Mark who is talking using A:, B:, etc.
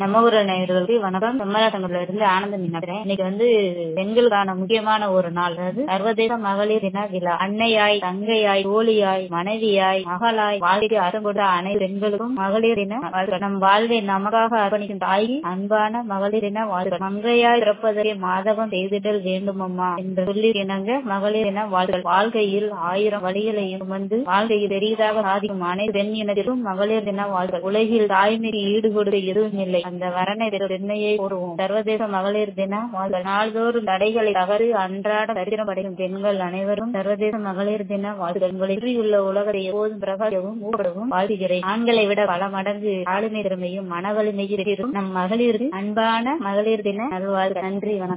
A: நம்ம ஊர் நேயர்களுக்கு வணக்கம் செம்மலாட்டங்கள்ல இருந்து ஆனந்தம் நினைக்கிறேன் இன்னைக்கு வந்து பெண்களுக்கான முக்கியமான ஒரு நாள் அதாவது சர்வதேச மகளிர் தின விழா அன்னையாய் தங்கையாய் தோழியாய் மனைவியாய் மகளாய் வாழ்க்கை அறம் கொடுத்த அனைத்து பெண்களுக்கும் மகளிர் தின வாழ்த்துக்கள். நம் வாழ்வை நமக்காக அர்ப்பணிக்கும் தாய்க்கு அன்பான மகளிர் தின வாழ்த்துக்கள் மங்கையாய் பிறப்பதற்கே மாதவம் செய்திடல் வேண்டுமம்மா என்று சொல்லி இணங்க மகளிர் தின வாழ்த்துக்கள் வாழ்க்கையில் ஆயிரம் வழிகளையும் சுமந்து வாழ்க்கையில் பெரியதாக சாதிக்கும் அனைத்து பெண் இனத்திற்கும் மகளிர் தின வாழ்த்துக்கள் உலகில் தாய்மைக்கு ஈடுகொடுக்க எதுவும் இல்லை அந்த வரனை பெண்மையை கூறுவோம் சர்வதேச மகளிர் தின வாழ்த்துக்கள் நாள்தோறும் தடைகளை தகரு அன்றாட சரித்திரம் படைக்கும் பெண்கள் அனைவரும் சர்வதேச மகளிர் தின வாழ்த்துக்கள் உங்களை சுற்றியுள்ள உலகத்தை எப்போதும் பிரகாசவும் ஊக்கடவும் வாழ்த்துகிறேன் ஆண்களை விட பல மடங்கு ஆளுமை திறமையும் மன வலிமையும் பெற்றிருக்கும் நம் மகளிருக்கு அன்பான மகளிர் தின நல்வாழ்த்துக்கள் நன்றி வணக்கம்